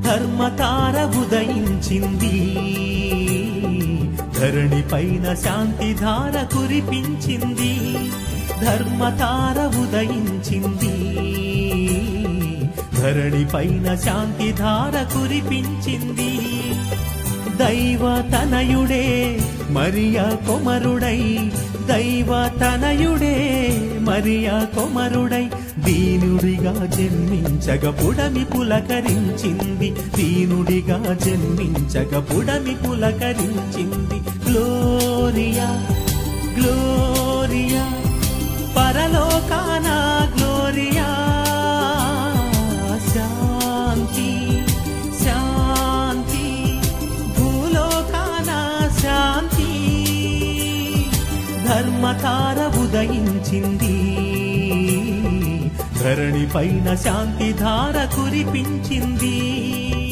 ధర్మతార ఉదయించింది ధరణి పైన శాంతి ధార కురిపించింది ధర్మతార ఉదయించింది ధరణి పైన శాంతి ధార కురిపించింది దైవ తనయుడే మరియ కొమరుడై దైవ తనయుడే మరియ కొమరుడై దీనుడిగా జన్మించగ పుడమి పులకరించింది దీనుడిగా జన్మించగ పుడమి పులకరించింది గ్లోరియా గ్లోరియా పరలోకాన గ్లోరియా శాంతి శాంతి భూలోకాన శాంతి ధర్మతార ఉదయించింది ధరణి పైన శాంతి ధార కురిపించింది